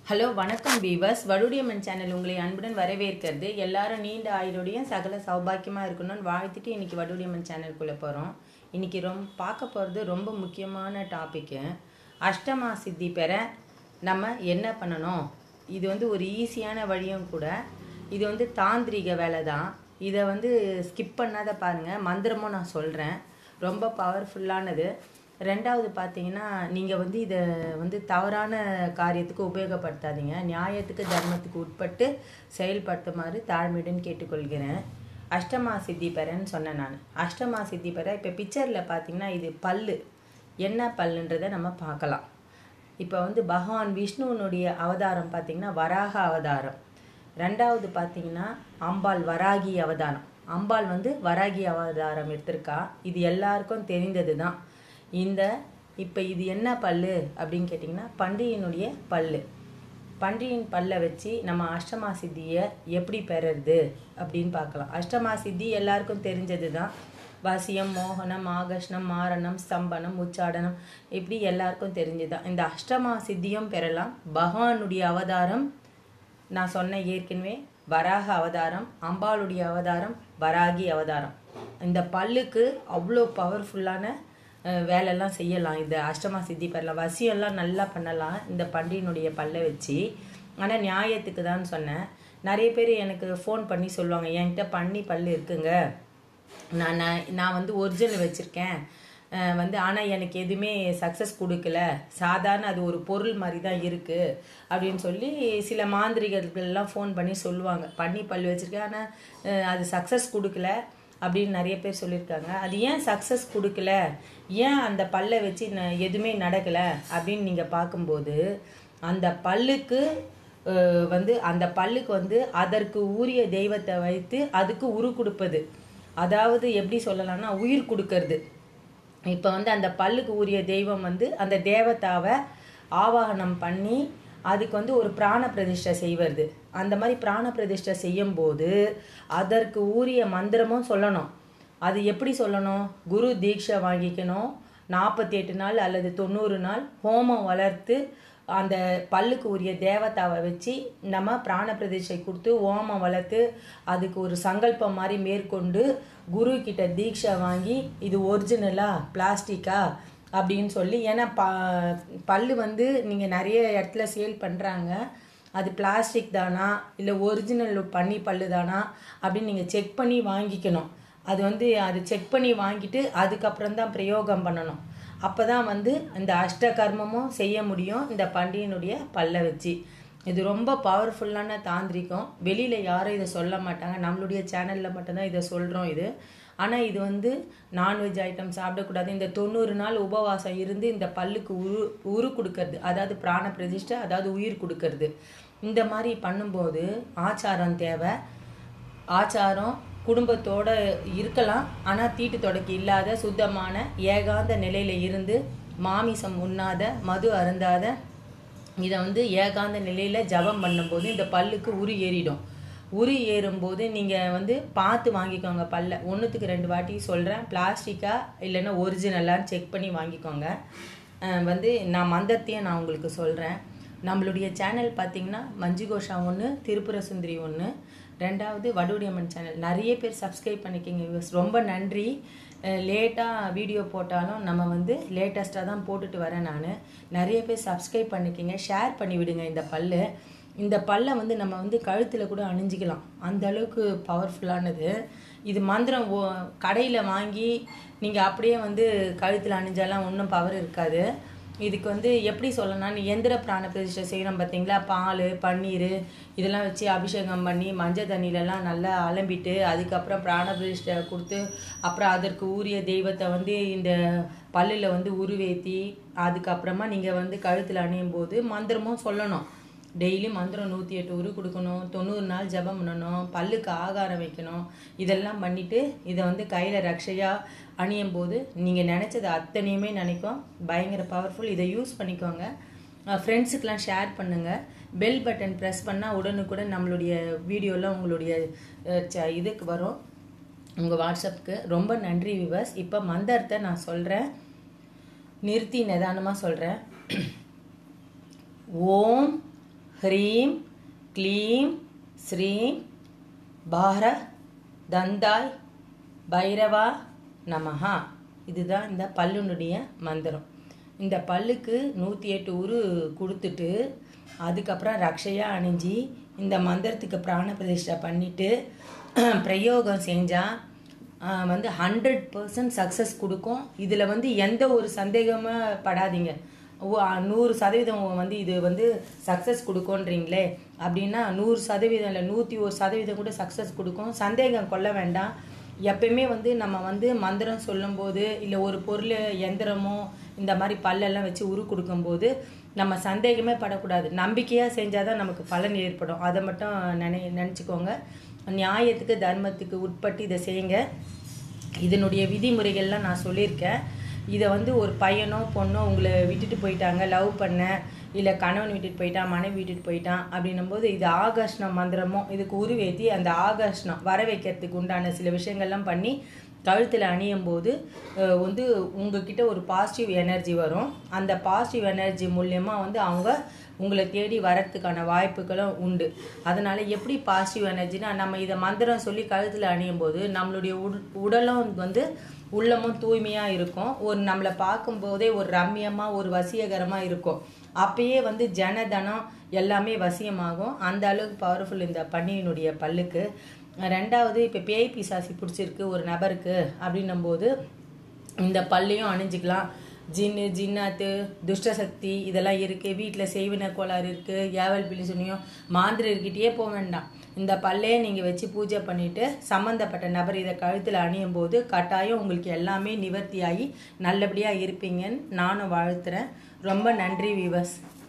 Hello வணக்கம் beavers வடுடியம்மன் channel உங்களை அன்புடன் வரவேற்கிறது எல்லாரும் நீண்ட ஆயுளுடையும் சகல சௌபாக்கியமாக இருக்கணும்னு வாழ்த்துட்டு இன்னைக்கு வடுடியம்மன் சேனலுக்குள்ளே போகிறோம் இன்னைக்கு ரொம்ப பார்க்க போகிறது ரொம்ப முக்கியமான டாப்பிக்கு அஷ்டமா சித்தி பெற நம்ம என்ன பண்ணணும் இது வந்து ஒரு ஈஸியான வழியும் கூட இது வந்து தாந்திரிக வேலை தான் இதை வந்து ஸ்கிப் பண்ணாத பாருங்கள் மந்திரமும் நான் சொல்கிறேன் ரொம்ப பவர்ஃபுல்லானது ரெண்டாவது பார்த்தீங்கன்னா நீங்கள் வந்து இதை வந்து தவறான காரியத்துக்கு உபயோகப்படுத்தாதீங்க நியாயத்துக்கு தர்மத்துக்கு உட்பட்டு செயல்படுத்துமாறு தாழ்மையுடன் கேட்டுக்கொள்கிறேன் அஷ்டமா சித்தி பெறன்னு சொன்னேன் நான் அஷ்டமா சித்தி பெற இப்போ பிக்சரில் பார்த்தீங்கன்னா இது பல்லு என்ன பல்லுன்றதை நம்ம பார்க்கலாம் இப்போ வந்து பகவான் விஷ்ணுவனுடைய அவதாரம் பார்த்தீங்கன்னா வராக அவதாரம் ரெண்டாவது பார்த்தீங்கன்னா அம்பாள் வராகி அவதாரம் அம்பாள் வந்து வராகி அவதாரம் எடுத்திருக்கா இது எல்லாருக்கும் தெரிந்தது தான் இந்த இப்போ இது என்ன பல்லு அப்படின்னு கேட்டிங்கன்னா பன்றியினுடைய பல்லு பன்றியின் பல்லை வச்சு நம்ம அஷ்டமா சித்தியை எப்படி பெறுறது அப்படின்னு பார்க்கலாம் அஷ்டமா சித்தி எல்லாருக்கும் தெரிஞ்சது தான் வசியம் மோகனம் ஆகர்ஷணம் மாரணம் ஸ்தம்பனம் உச்சாடனம் இப்படி எல்லாருக்கும் தெரிஞ்சதுதான் இந்த அஷ்டமா சித்தியும் பெறலாம் பகவானுடைய அவதாரம் நான் சொன்ன ஏற்கனவே வராக அவதாரம் அம்பாளுடைய அவதாரம் வராகி அவதாரம் இந்த பல்லுக்கு அவ்வளோ பவர்ஃபுல்லான அஹ், வேலையெல்லாம் செய்யலாம் இந்த அஷ்டமா சித்தி பெறலாம் வசியம்லாம் நல்லா பண்ணலாம் இந்த பன்றியினுடைய பல்லை வச்சு ஆனால் நியாயத்துக்கு தான் சொன்னேன் நிறைய பேர் எனக்கு ஃபோன் பண்ணி சொல்லுவாங்க என்கிட்ட பன்னி பல்லு இருக்குங்க நான் நான் நான் வந்து ஒரிஜினல் வச்சுருக்கேன் அஹ் வந்து ஆனால் எனக்கு எதுவுமே சக்ஸஸ் கொடுக்கல சாதாரண அது ஒரு பொருள் மாதிரி தான் இருக்குது அப்படின்னு சொல்லி சில மாந்திரிகர்கள்லாம் ஃபோன் பண்ணி சொல்லுவாங்க பண்ணி பல் வச்சுருக்கேன் ஆனால் அது சக்ஸஸ் கொடுக்கல அப்படின்னு நிறைய பேர் சொல்லியிருக்காங்க அது ஏன் சக்ஸஸ் கொடுக்கல ஏன் அந்த பல்லை வச்சு ந- எதுவுமே நடக்கலை அப்படின்னு நீங்கள் பார்க்கும்போது அந்த பல்லுக்கு அஹ், வந்து அந்த பல்லுக்கு வந்து அதற்கு உரிய தெய்வத்தை வைத்து அதுக்கு உரு கொடுப்பது அதாவது எப்படி சொல்லலாம்னா உயிர் கொடுக்கறது இப்போ வந்து அந்த பல்லுக்கு உரிய தெய்வம் வந்து அந்த தேவதாவை ஆவாகனம் பண்ணி அதுக்கு வந்து ஒரு பிராண பிரதிஷ்டை செய்வது அந்த மாதிரி பிராண பிரதிஷ்டை செய்யும்போது அதற்கு உரிய மந்திரமும் சொல்லணும் அது எப்படி சொல்லணும் குரு தீட்சை வாங்கிக்கணும் நாற்பத்தி எட்டு நாள் அல்லது தொண்ணூறு நாள் ஹோமம் வளர்த்து அந்த பல்லுக்கு உரிய தேவதாவை வச்சு நம்ம பிராண பிரதிஷ்டை கொடுத்து ஓமம் வளர்த்து அதுக்கு ஒரு சங்கல்பம் மாதிரி மேற்கொண்டு குரு கிட்ட தீட்சை வாங்கி இது ஒரிஜினலா பிளாஸ்டிக்கா அப்படின்னு சொல்லி ஏன்னா ப பல்லு வந்து நீங்கள் நிறைய இடத்துல சேல் பண்ணுறாங்க அது பிளாஸ்டிக் தானா இல்லை ஒரிஜினல் பண்ணி பல்லு தானா அப்படின்னு நீங்கள் செக் பண்ணி வாங்கிக்கணும் அது வந்து அது செக் பண்ணி வாங்கிட்டு அதுக்கப்புறம் தான் பிரயோகம் பண்ணணும் அப்போ தான் வந்து இந்த அஷ்ட கர்மமும் செய்ய முடியும் இந்த பண்டிகையினுடைய பல்லை வச்சு இது ரொம்ப பவர்ஃபுல்லான தாந்திரிகம் வெளியில் யாரும் இதை சொல்ல மாட்டாங்க நம்மளுடைய சேனலில் மட்டும்தான் இதை சொல்கிறோம் இது ஆனால் இது வந்து நான்வெஜ் ஐட்டம் சாப்பிடக்கூடாது இந்த தொண்ணூறு நாள் உபவாசம் இருந்து இந்த பல்லுக்கு உரு உரு கொடுக்கறது அதாவது பிராண பிரதிஷ்டை அதாவது உயிர் கொடுக்கறது இந்த மாதிரி பண்ணும்போது ஆச்சாரம் தேவை ஆச்சாரம் குடும்பத்தோட இருக்கலாம் ஆனால் தீட்டு தொடக்கி இல்லாத சுத்தமான ஏகாந்த நிலையில இருந்து மாமிசம் உண்ணாத மது அருந்தாத இதை வந்து ஏகாந்த நிலையில் ஜபம் பண்ணும்போது இந்த பல்லுக்கு உரு ஏறிடும் உரு ஏறும்போது நீங்கள் வந்து பார்த்து வாங்கிக்கோங்க பல்ல ஒன்றுத்துக்கு ரெண்டு வாட்டி சொல்கிறேன் பிளாஸ்டிக்கா இல்லைன்னா ஒரிஜினலான்னு செக் பண்ணி வாங்கிக்கோங்க அஹ் வந்து நான் மந்திரத்தையும் நான் உங்களுக்கு சொல்கிறேன் நம்மளுடைய சேனல் பார்த்தீங்கன்னா மஞ்சு கோஷா ஒன்று திருப்புர சுந்தரி ஒன்று ரெண்டாவது வடுடியம்மன் சேனல் நிறைய பேர் சப்ஸ்கிரைப் பண்ணிக்கிங்க viewers. ரொம்ப நன்றி லேட்டாக வீடியோ போட்டாலும் நம்ம வந்து லேட்டஸ்ட்டாக தான் போட்டுட்டு வரேன் நான் நிறைய பேர் சப்ஸ்கிரைப் பண்ணிக்கிங்க ஷேர் பண்ணி விடுங்க இந்த பல்லு இந்த பல்லை வந்து நம்ம வந்து கழுத்தில் கூட அணிஞ்சிக்கலாம் அந்த அளவுக்கு பவர்ஃபுல்லானது இது மந்திரம் கடையில் வாங்கி நீங்கள் அப்படியே வந்து கழுத்தில் அணிஞ்சாலாம் ஒன்றும் பவர் இருக்காது இதுக்கு வந்து எப்படி சொல்லணும்னா எந்திர பிராண பிரதிஷ்டை செய்கிறோம் பார்த்தீங்களா பால் பன்னீர் இதெல்லாம் வச்சு அபிஷேகம் பண்ணி மஞ்சள் தண்ணியிலலாம் நல்லா அலம்பிட்டு அதுக்கப்புறம் பிராண பிரதிஷ்டை கொடுத்து அப்புறம் அதற்கு உரிய தெய்வத்தை வந்து இந்த பல்லில் வந்து உருவேத்தி அதுக்கப்புறமா நீங்கள் வந்து கழுத்தில் அணியும் போது மந்திரமும் சொல்லணும் டெய்லி மந்திரம் நூற்றி எட்டு உரு கொடுக்கணும் தொண்ணூறு நாள் ஜெபம் பண்ணணும் பல்லுக்கு ஆகாரம் வைக்கணும் இதெல்லாம் பண்ணிட்டு இதை வந்து கையில் ரக்ஷையாக அணியும் போது நீங்கள் நினச்சது அத்தனையுமே நினைக்கும் பயங்கர பவர்ஃபுல் இதை யூஸ் பண்ணிக்கோங்க ஃப்ரெண்ட்ஸுக்கெலாம் ஷேர் பண்ணுங்கள் பெல் பட்டன் ப்ரெஸ் பண்ணால் உடனுக்குடன் நம்மளுடைய வீடியோலாம் உங்களுடைய அஹ், ச- இதுக்கு வரும் உங்கள் வாட்ஸ்அப்புக்கு ரொம்ப நன்றி விவர்ஸ் இப்போ மந்திரத்தை நான் சொல்கிறேன் நிறுத்தி நிதானமாக சொல்கிறேன் ஓம் ஹ்ரீம் க்ளீம் ஸ்ரீம் பார தந்தாய் பைரவா நமஹா இதுதான் இந்த பல்லுனுடைய மந்திரம் இந்த பல்லுக்கு நூற்றி எட்டு உரு கொடுத்துட்டு அதுக்கப்புறம் ரக்ஷையாக அணிஞ்சு இந்த மந்திரத்துக்கு பிராண பிரதிஷ்டை பண்ணிவிட்டு பிரயோகம் செஞ்சால் வந்து ஹண்ட்ரட் பர்சன்ட் சக்ஸஸ் கொடுக்கும் இதில் வந்து எந்த ஒரு சந்தேகமே படாதீங்க ஓ நூறு சதவீதம் வந்து இது வந்து சக்ஸஸ் கொடுக்கும்ன்றீங்களே அப்படின்னா நூறு சதவீதம் இல்லை நூற்றி ஒரு சதவீதம் கூட சக்ஸஸ் கொடுக்கும் சந்தேகம் கொள்ள வேண்டாம் எப்பயுமே வந்து நம்ம வந்து மந்திரம் சொல்லும்போது இல்லை ஒரு பொருள் எந்திரமோ இந்த மாதிரி பல்லெல்லாம் வச்சு உரு கொடுக்கும்போது நம்ம சந்தேகமே படக்கூடாது நம்பிக்கையாக செஞ்சால் தான் நமக்கு பலன் ஏற்படும் அதை மட்டும் நினை நினச்சிக்கோங்க நியாயத்துக்கு தர்மத்துக்கு உட்பட்டு இதை செய்யுங்க இதனுடைய விதிமுறைகள்லாம் நான் சொல்லியிருக்கேன் இதை வந்து ஒரு பையனோ பொண்ணோ உங்களை விட்டுட்டு போயிட்டாங்க லவ் பண்ண இல்லை கணவன் விட்டுட்டு போயிட்டான் மனைவி விட்டுட்டு போயிட்டான் அப்படின்னும் போது இது ஆகர்ஷ்ணம் மந்திரமோ இதுக்கு உருவேற்றி அந்த ஆகர்ஷ்ணம் வர வைக்கிறதுக்கு உண்டான சில விஷயங்கள்லாம் பண்ணி கழுத்தில் அணியும் போது அஹ், வந்து உங்ககிட்ட ஒரு பாசிட்டிவ் எனர்ஜி வரும் அந்த பாசிட்டிவ் எனர்ஜி மூலியமாக வந்து அவங்க உங்களை தேடி வரத்துக்கான வாய்ப்புகளும் உண்டு அதனால எப்படி பாசிட்டிவ் எனர்ஜினா நம்ம இதை மந்திரம் சொல்லி கழுத்தில் அணியும் போது நம்மளுடைய உட- உடலும் வந்து உள்ளமும் தூய்மையாக இருக்கும் ஒரு நம்மளை பார்க்கும்போதே ஒரு ரம்மியமாக ஒரு வசீகரமாக இருக்கும் அப்பயே வந்து ஜனதனம் எல்லாமே வசியமாகும் அந்த அளவுக்கு பவர்ஃபுல் இந்த பன்னியினுடைய பல்லுக்கு ரெண்டாவது இப்போ பேய் பிசாசி பிடிச்சிருக்கு ஒரு நபருக்கு அப்படின்னும் போது இந்த பல்லையும் அணிஞ்சிக்கலாம் ஜின்னு ஜின்னாத்து துஷ்டசக்தி இதெல்லாம் இருக்குது வீட்டில் செய்வின கோளாறு இருக்குது ஏவல் பிள்ளை சொன்னியும் மாந்திரிக்கிட்டே போக வேண்டாம் இந்த பல்லையே நீங்கள் வச்சு பூஜை பண்ணிவிட்டு சம்மந்தப்பட்ட நபர் இதை கழுத்தில் அணியும் போது கட்டாயம் உங்களுக்கு எல்லாமே நிவர்த்தியாகி நல்லபடியாக இருப்பீங்கன்னு நானும் வாழ்த்துறேன் ரொம்ப நன்றி விவஸ்